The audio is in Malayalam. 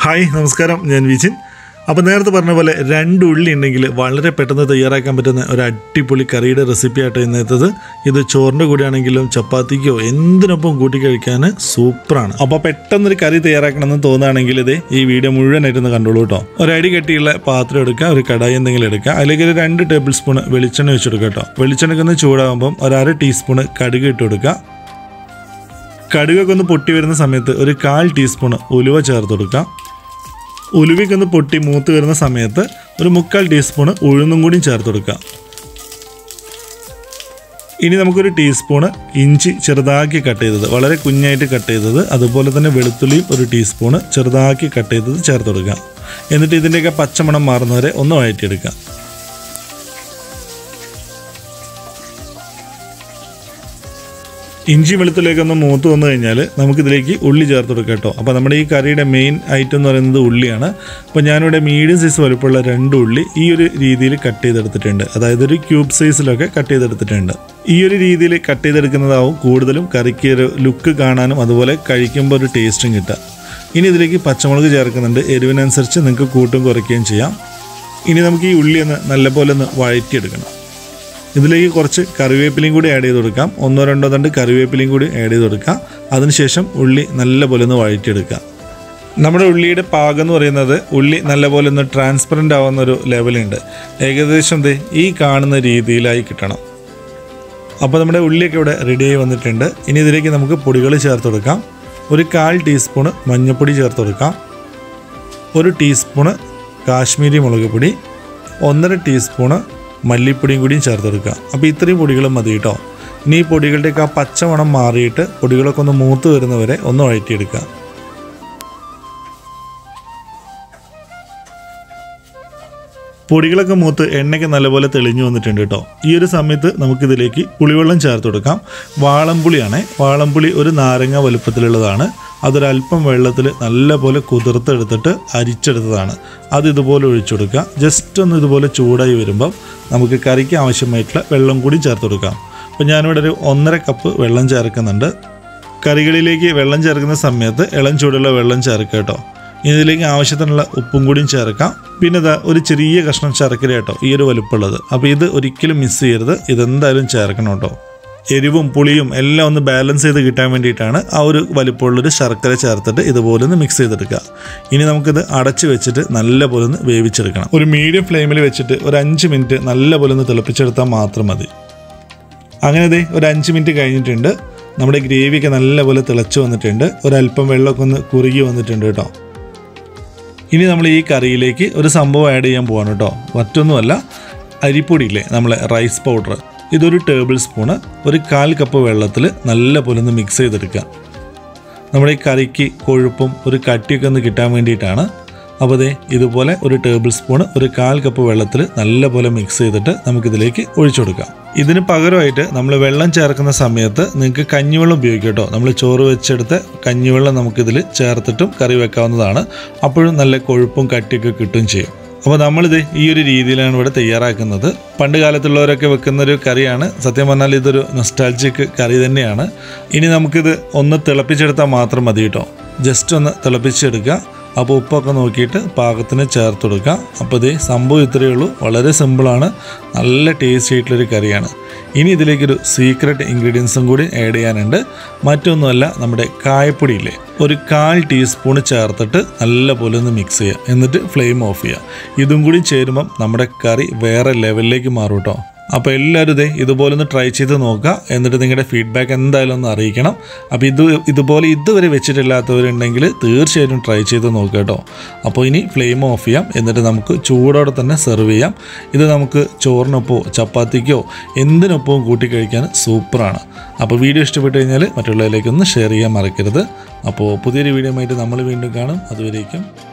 ഹായ് നമസ്കാരം ഞാൻ വിജിൻ അപ്പോൾ നേരത്തെ പറഞ്ഞ പോലെ രണ്ട് ഉള്ളി ഉണ്ടെങ്കിൽ വളരെ പെട്ടെന്ന് തയ്യാറാക്കാൻ പറ്റുന്ന ഒരു അടിപൊളി കറിയുടെ റെസിപ്പി ആയിട്ട് ഇന്നത്തത് ഇത് ചോറിൻ്റെ കൂടെ ആണെങ്കിലും ചപ്പാത്തിക്കോ എന്തിനൊപ്പം കൂട്ടി കഴിക്കാൻ സൂപ്പറാണ് അപ്പോൾ പെട്ടെന്നൊരു കറി തയ്യാറാക്കണമെന്ന് തോന്നുകയാണെങ്കിൽ ഇത് ഈ വീഡിയോ മുഴുവനായിട്ടൊന്ന് കണ്ടോളൂ കേട്ടോ ഒരു അടി കെട്ടിയുള്ള പാത്രം എടുക്കുക ഒരു കടായി എന്തെങ്കിലും എടുക്കുക അതിലേക്ക് ഒരു രണ്ട് ടേബിൾ സ്പൂൺ വെളിച്ചെണ്ണ വെച്ചെടുക്കുക കേട്ടോ വെളിച്ചെണ്ണയ്ക്ക് ഒന്ന് ചൂടാകുമ്പം ഒരു അര ടീസ്പൂൺ കടുക് ഇട്ട് കൊടുക്കുക കടുകൊക്കെ ഒന്ന് പൊട്ടി വരുന്ന സമയത്ത് ഒരു കാൽ ടീസ്പൂൺ ഉലുവ ചേർത്ത് കൊടുക്കാം ഉലുവയ്ക്കൊന്ന് പൊട്ടി മൂത്ത് വരുന്ന സമയത്ത് ഒരു മുക്കാൽ ടീസ്പൂൺ ഉഴുന്നും കൂടിയും ചേർത്ത് കൊടുക്കുക ഇനി നമുക്കൊരു ടീസ്പൂണ് ഇഞ്ചി ചെറുതാക്കി കട്ട് ചെയ്തത് വളരെ കുഞ്ഞായിട്ട് കട്ട് ചെയ്തത് അതുപോലെ തന്നെ വെളുത്തുള്ളിയും ഒരു ടീസ്പൂണ് ചെറുതാക്കി കട്ട് ചെയ്തത് ചേർത്ത് കൊടുക്കുക എന്നിട്ട് ഇതിൻ്റെയൊക്കെ പച്ചമണം മാറുന്നവരെ ഒന്ന് വഴറ്റിയെടുക്കുക ഇഞ്ചി വെളുത്തുള്ളിയൊക്കെ ഒന്ന് മൂത്ത് വന്നു കഴിഞ്ഞാൽ നമുക്കിതിലേക്ക് ഉള്ളി ചേർത്ത് കൊടുക്കാം കേട്ടോ അപ്പോൾ നമ്മുടെ ഈ കറിയുടെ മെയിൻ ഐറ്റം എന്ന് പറയുന്നത് ഉള്ളിയാണ് അപ്പോൾ ഞാനിവിടെ മീഡിയം സൈസ് വലുപ്പമുള്ള രണ്ട് ഉള്ളി ഈ ഒരു രീതിയിൽ കട്ട് ചെയ്തെടുത്തിട്ടുണ്ട് അതായത് ഒരു ക്യൂബ് സൈസിലൊക്കെ കട്ട് ചെയ്തെടുത്തിട്ടുണ്ട് ഈ ഒരു രീതിയിൽ കട്ട് ചെയ്തെടുക്കുന്നതാവും കൂടുതലും കറിക്ക് ഒരു ലുക്ക് കാണാനും അതുപോലെ കഴിക്കുമ്പോൾ ഒരു ടേസ്റ്റും കിട്ടുക ഇനി ഇതിലേക്ക് പച്ചമുളക് ചേർക്കുന്നുണ്ട് എരിവിനനുസരിച്ച് നിങ്ങൾക്ക് കൂട്ടും കുറയ്ക്കുകയും ചെയ്യാം ഇനി നമുക്ക് ഈ ഉള്ളി ഒന്ന് നല്ലപോലെ ഒന്ന് വഴറ്റിയെടുക്കണം ഇതിലേക്ക് കുറച്ച് കറിവേപ്പിലയും കൂടി ആഡ് ചെയ്ത് കൊടുക്കാം ഒന്നോ രണ്ടോ തണ്ട് കറിവേപ്പിലയും കൂടി ആഡ് ചെയ്ത് കൊടുക്കാം അതിനുശേഷം ഉള്ളി നല്ലപോലെ ഒന്ന് വഴറ്റിയെടുക്കുക നമ്മുടെ ഉള്ളിയുടെ പാകം എന്ന് പറയുന്നത് ഉള്ളി നല്ലപോലെ ഒന്ന് ട്രാൻസ്പെറൻ്റ് ആവുന്ന ഒരു ലെവലുണ്ട് ഏകദേശം ദേ ഈ കാണുന്ന രീതിയിലായി കിട്ടണം അപ്പോൾ നമ്മുടെ ഉള്ളിയൊക്കെ ഇവിടെ റെഡിയായി വന്നിട്ടുണ്ട് ഇനി ഇതിലേക്ക് നമുക്ക് പൊടികൾ ചേർത്ത് കൊടുക്കാം ഒരു കാൽ ടീസ്പൂണ് മഞ്ഞൾപ്പൊടി ചേർത്ത് കൊടുക്കാം ഒരു ടീസ്പൂണ് കാശ്മീരി മുളക് പൊടി ഒന്നര ടീസ്പൂണ് മല്ലിപ്പൊടിയും കൂടിയും ചേർത്ത് കൊടുക്കുക അപ്പോൾ ഇത്രയും പൊടികളും മതി കേട്ടോ ഇനി ഈ പൊടികളുടെയൊക്കെ ആ പച്ചമണം മാറിയിട്ട് പൊടികളൊക്കെ ഒന്ന് മൂത്ത് വരുന്നവരെ ഒന്ന് വഴറ്റിയെടുക്കുക പൊടികളൊക്കെ മൂത്ത് എണ്ണയ്ക്ക് നല്ലപോലെ തെളിഞ്ഞു വന്നിട്ടുണ്ട് കേട്ടോ ഈ ഒരു സമയത്ത് നമുക്കിതിലേക്ക് പുളിവെള്ളം ചേർത്ത് കൊടുക്കാം വാളംപുളിയാണ് വാളംപുളി ഒരു നാരങ്ങ വലുപ്പത്തിലുള്ളതാണ് അതൊരല്പം വെള്ളത്തിൽ നല്ലപോലെ കുതിർത്തെടുത്തിട്ട് അരിച്ചെടുത്തതാണ് അത് ഇതുപോലെ ഒഴിച്ചു കൊടുക്കുക ജസ്റ്റ് ഒന്ന് ഇതുപോലെ ചൂടായി വരുമ്പം നമുക്ക് കറിക്ക് ആവശ്യമായിട്ടുള്ള വെള്ളം കൂടി ചേർത്ത് കൊടുക്കാം അപ്പോൾ ഞാനിവിടെ ഒരു ഒന്നര കപ്പ് വെള്ളം ചേർക്കുന്നുണ്ട് കറികളിലേക്ക് വെള്ളം ചേർക്കുന്ന സമയത്ത് ഇളം ചൂടുള്ള വെള്ളം ചേർക്കുക കേട്ടോ ഇനി ഇതിലേക്ക് ആവശ്യത്തിനുള്ള ഉപ്പും കൂടിയും ചേർക്കാം പിന്നെ ഇതാ ഒരു ചെറിയ കഷ്ണം ശർക്കര കേട്ടോ ഈ ഒരു വലുപ്പമുള്ളത് അപ്പോൾ ഇത് ഒരിക്കലും മിസ് ചെയ്യരുത് ഇതെന്തായാലും ചേർക്കണം കേട്ടോ എരിവും പുളിയും എല്ലാം ഒന്ന് ബാലൻസ് ചെയ്ത് കിട്ടാൻ വേണ്ടിയിട്ടാണ് ആ ഒരു വലിപ്പമുള്ളൊരു ശർക്കര ചേർത്തിട്ട് ഇതുപോലെ ഒന്ന് മിക്സ് ചെയ്തെടുക്കുക ഇനി നമുക്കിത് അടച്ച് വെച്ചിട്ട് നല്ലപോലെ ഒന്ന് വേവിച്ചെടുക്കണം ഒരു മീഡിയം ഫ്ലെയിമിൽ വെച്ചിട്ട് ഒരു അഞ്ച് മിനിറ്റ് നല്ലപോലെ ഒന്ന് തിളപ്പിച്ചെടുത്താൽ മാത്രം മതി അങ്ങനെ ദേ ഒരു അഞ്ച് മിനിറ്റ് കഴിഞ്ഞിട്ടുണ്ട് നമ്മുടെ ഗ്രേവിയൊക്കെ നല്ലപോലെ തിളച്ച് വന്നിട്ടുണ്ട് ഒരല്പം വെള്ളമൊക്കെ ഒന്ന് കുറുകി വന്നിട്ടുണ്ട് കേട്ടോ ഇനി നമ്മൾ ഈ കറിയിലേക്ക് ഒരു സംഭവം ആഡ് ചെയ്യാൻ പോവാണ് കേട്ടോ മറ്റൊന്നുമല്ല അരിപ്പൊടിയില്ലേ നമ്മളെ റൈസ് പൗഡർ ഇതൊരു ടേബിൾ സ്പൂണ് ഒരു കാൽ കപ്പ് വെള്ളത്തിൽ നല്ലപോലെ ഒന്ന് മിക്സ് ചെയ്തെടുക്കുക നമ്മുടെ ഈ കറിക്ക് കൊഴുപ്പും ഒരു കട്ടിയൊക്കെ ഒന്ന് കിട്ടാൻ വേണ്ടിയിട്ടാണ് അപ്പോൾ ദേ ഇതുപോലെ ഒരു ടേബിൾ സ്പൂൺ ഒരു കാൽ കപ്പ് വെള്ളത്തിൽ നല്ലപോലെ മിക്സ് ചെയ്തിട്ട് നമുക്കിതിലേക്ക് ഒഴിച്ചു കൊടുക്കാം ഇതിന് പകരമായിട്ട് നമ്മൾ വെള്ളം ചേർക്കുന്ന സമയത്ത് നിങ്ങൾക്ക് കഞ്ഞിവെള്ളം ഉപയോഗിക്കാം കേട്ടോ നമ്മൾ ചോറ് വെച്ചെടുത്ത് കഞ്ഞിവെള്ളം നമുക്കിതിൽ ചേർത്തിട്ടും കറി വെക്കാവുന്നതാണ് അപ്പോഴും നല്ല കൊഴുപ്പും കട്ടിയൊക്കെ കിട്ടുകയും ചെയ്യും അപ്പോൾ നമ്മളിത് ഈ ഒരു രീതിയിലാണ് ഇവിടെ തയ്യാറാക്കുന്നത് പണ്ട് കാലത്തുള്ളവരൊക്കെ വെക്കുന്ന ഒരു കറിയാണ് സത്യം പറഞ്ഞാൽ ഇതൊരു നൊസ്റ്റാൾജിക് കറി തന്നെയാണ് ഇനി നമുക്കിത് ഒന്ന് തിളപ്പിച്ചെടുത്താൽ മാത്രം മതി കേട്ടോ ജസ്റ്റ് ഒന്ന് തിളപ്പിച്ചെടുക്കുക അപ്പോൾ ഉപ്പൊക്കെ നോക്കിയിട്ട് പാകത്തിന് ചേർത്ത് കൊടുക്കുക അപ്പോൾ ഇതേ സംഭവം ഇത്രയേ ഉള്ളൂ വളരെ സിമ്പിളാണ് നല്ല ടേസ്റ്റി ആയിട്ടുള്ളൊരു കറിയാണ് ഇനി ഇതിലേക്കൊരു സീക്രട്ട് ഇൻഗ്രീഡിയൻസും കൂടി ആഡ് ചെയ്യാനുണ്ട് മറ്റൊന്നുമല്ല നമ്മുടെ കായപ്പൊടിയില്ലേ ഒരു കാൽ ടീസ്പൂൺ ചേർത്തിട്ട് നല്ലപോലെ ഒന്ന് മിക്സ് ചെയ്യുക എന്നിട്ട് ഫ്ലെയിം ഓഫ് ചെയ്യുക ഇതും കൂടി ചേരുമ്പം നമ്മുടെ കറി വേറെ ലെവലിലേക്ക് മാറും കേട്ടോ അപ്പോൾ എല്ലാവരും ഇതേ ഇതുപോലെ ഒന്ന് ട്രൈ ചെയ്ത് നോക്കുക എന്നിട്ട് നിങ്ങളുടെ ഫീഡ്ബാക്ക് എന്തായാലും ഒന്ന് അറിയിക്കണം അപ്പോൾ ഇത് ഇതുപോലെ ഇതുവരെ വെച്ചിട്ടില്ലാത്തവരുണ്ടെങ്കിൽ തീർച്ചയായിട്ടും ട്രൈ ചെയ്ത് നോക്കുക കേട്ടോ അപ്പോൾ ഇനി ഫ്ലെയിം ഓഫ് ചെയ്യാം എന്നിട്ട് നമുക്ക് ചൂടോടെ തന്നെ സെർവ് ചെയ്യാം ഇത് നമുക്ക് ചോറിനൊപ്പോ ചപ്പാത്തിക്കോ എന്തിനൊപ്പവും കൂട്ടി കഴിക്കാൻ സൂപ്പറാണ് അപ്പോൾ വീഡിയോ ഇഷ്ടപ്പെട്ട് കഴിഞ്ഞാൽ മറ്റുള്ളവരിലേക്കൊന്ന് ഷെയർ ചെയ്യാൻ മറക്കരുത് അപ്പോൾ പുതിയൊരു വീഡിയോ ആയിട്ട് നമ്മൾ വീണ്ടും കാണും അതുവരേക്കും